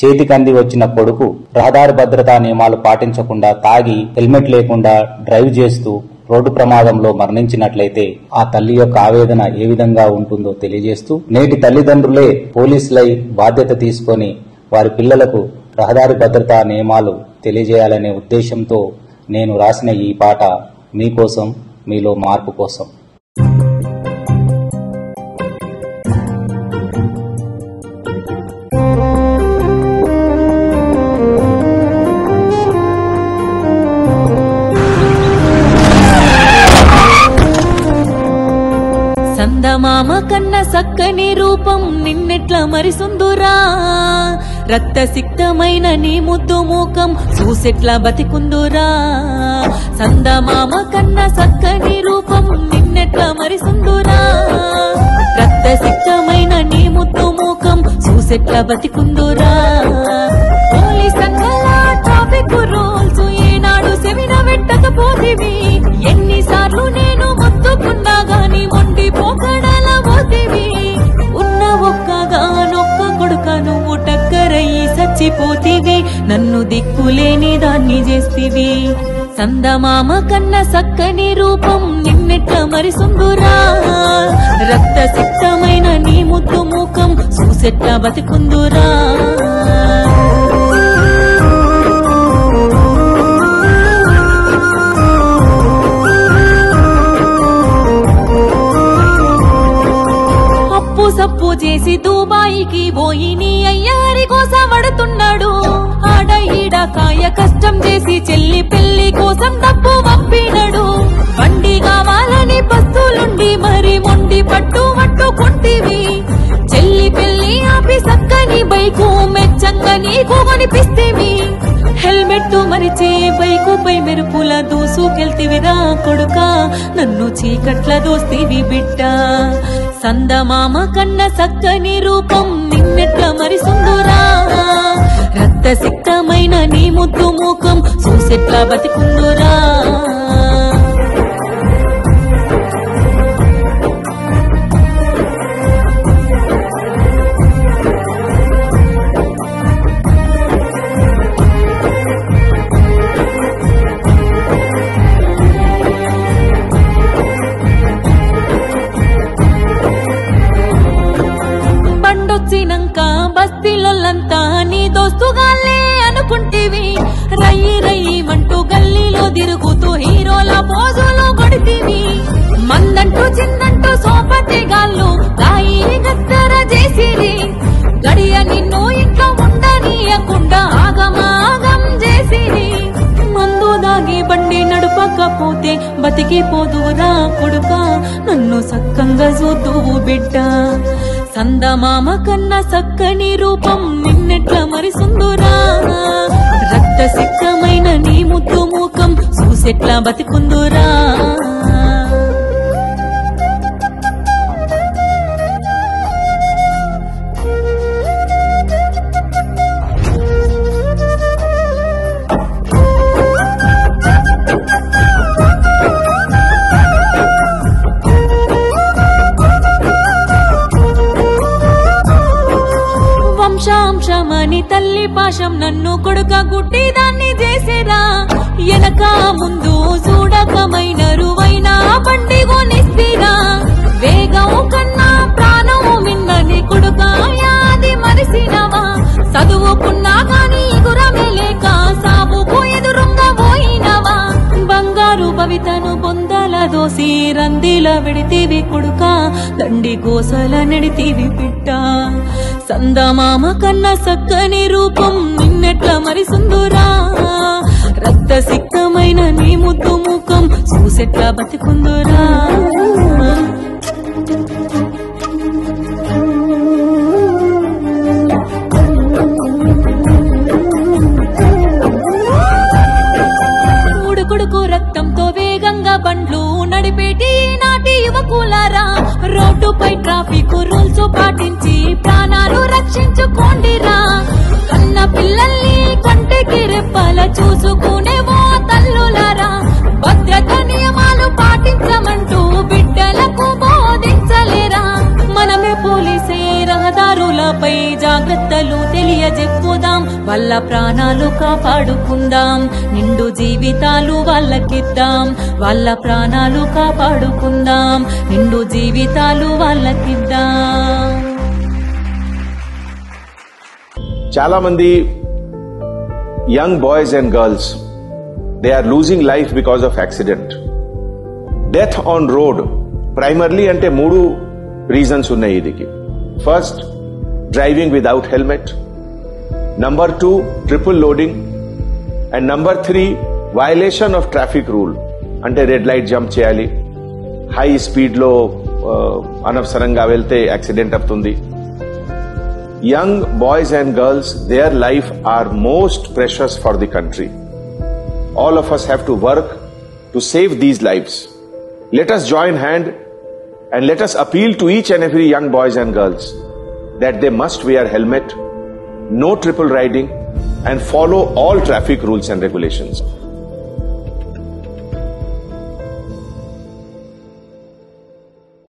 చేతికంది వచ్చిన కొడుకు రహదారి భద్రతా నియమాలు పాటించకుండా తాగి హెల్మెట్ లేకుండా డ్రైవ్ చేస్తూ రోడ్డు ప్రమాదంలో మరణించినట్లయితే ఆ తల్లి యొక్క ఆవేదన ఏ విధంగా ఉంటుందో తెలియజేస్తూ నేటి తల్లిదండ్రులే పోలీసులై బాధ్యత తీసుకొని వారి పిల్లలకు రహదారి భద్రతా నియమాలు తెలియజేయాలనే ఉద్దేశంతో నేను రాసిన ఈ పాట మీకోసం మీలో మార్పు కోసం సందమామ కన్న సక్కని రూపం నిన్నెట్ల మరిసుందురా రక్త సిక్తమైన నీ ముద్దు మూకం చూసెట్ల బతికుందురా సందమామ కన్న సక్కని రూపం నిన్నెట్ల మరిసుందురా రక్త సిక్తమైన నీ ముద్దు మూకం చూసెట్ల బతికుందురా పోలీస్ సంఘాల ట్రాఫిక్ రూల్స్ ఏనాడు సెమిన పెట్టకపోతివి ఎన్నిసార్లు నేను మొత్తుకున్నా గాని మొండి పోకడల పోతివి ఉన్న ఒక్కగానొక్క కొడుక నువ్వు టక్కరయ్యి చచ్చిపోతివి నన్ను దిక్కులేని దాన్ని చేస్తివి సందమామ కన్న సక్కని రూపం నిన్నెట్ల మరిసుందురా రక్త సిక్తమైన నీ ముద్దు మూకం చూసెట్ల బతికుందురా అప్పు సప్పు చేసి దుబాయికి పోయి నీ అయ్యారి కోసం పడుతున్నాడు ఆడ ఈడ కాయ కష్టం చేసి చెల్లి పెళ్లి కోసం డబ్బు పంపినడు బండి కావాలని బస్సులుండి మరి మొండి పట్టు పట్టుకుంటివి చెల్లి పెళ్లి ఆపి సక్కని బైకు మెచ్చంగా నీకు కొనిపిస్తేవి హెల్మెట్ మరిచే బైకు పై మెరుపుల దూసుకెళ్తివిరా కొడుక నన్ను చీకట్ల దోస్తివి బిడ్డ సందమామ కన్న సక్కని రూపం నిన్నెట్ల మరిసుందురా రక్త సిక్తమైన నీ ముద్దు మూకం చూసెట్ల బతికుందురా బండొచ్చినంక బస్తీలొల్లంతా నీ దోస్తుగాళ్ళే అనుకుంటివి రయ్యి రయ్యి మంటూ గల్లీలో తిరుగుతూ హీరోల పోజులు కొడితివి మందంటూ చిందంటూ సోపతి గాళ్ళు రాయి గద్దర చేసిరి గడియ నిన్ను ఇంకా ఉండనీయకుండా ఆగమాగం చేసిరి మందు దాగి బండి నడపకపోతే బతికిపోదురా కొడుక నన్ను సక్కంగా చూతువు బిడ్డ సందమామ కన్న సక్కని రూపం నిన్నెట్ల మరిసుందురా రక్త సిక్తమైన నీ ముద్దు మూకం చూసెట్లా బతికుందురా వంశాంశమని తల్లి పాశం నన్ను కొడుక గుడ్డి దాన్ని చేసేరా ఎనక ముందు చూడకమైన రువైన బండి కొనిస్తిరా వేగం కన్నా ప్రాణం మిన్నని కొడుక యాది మరిసినవా చదువుకున్నా గాని ఎగురమే లేక సాబుకు ఎదురుంగా పోయినవా బంగారు భవితను పొందల దోసి రందిల విడితివి కొడుక దండి కోసల నెడితివి పిట్ట సందమామ కన్న సక్కని రూపం నిన్నెట్ల మరిసుందురా రక్త సిక్తమైన నీ ముద్దు ముఖం చూసెట్లా బతికుందురా ఉడుకుడుకు రక్తంతో వేగంగా బండ్లు నడిపేటి నాటి యువకులారా రోడ్డుపై ట్రాఫిక్ రూల్స్ పాటించి ప్రాణాలు రక్షించుకోండిరా కన్న పిల్లల్ని కంటికి రెప్పల చూసుకునే ఓ తల్లులారా భద్రత నియమాలు పాటించమంటూ బిడ్డలకు బోధించలేరా మనమే పోలీసే రహదారు రోడ్డులపై జాగ్రత్తలు తెలియజెప్పుదాం వాళ్ళ ప్రాణాలు కాపాడుకుందాం నిండు జీవితాలు వాళ్ళకిద్దాం వాళ్ళ ప్రాణాలు కాపాడుకుందాం నిండు జీవితాలు వాళ్ళకిద్దాం చాలా మంది young boys and girls they are losing life because of accident death on road primarily అంటే మూడు రీజన్స్ ఉన్నాయి ఇదికి first driving without helmet number two triple loading and number three violation of traffic rule అంటే red light jump చేయాలి high స్పీడ్లో అనవసరంగా వెళ్తే accident అవుతుంది young boys and girls, their life are most precious for the country. All of us have to work to save these lives. Let us join hand and let us appeal to each and every young boys and girls that they must wear helmet, no triple riding and follow all traffic rules and regulations.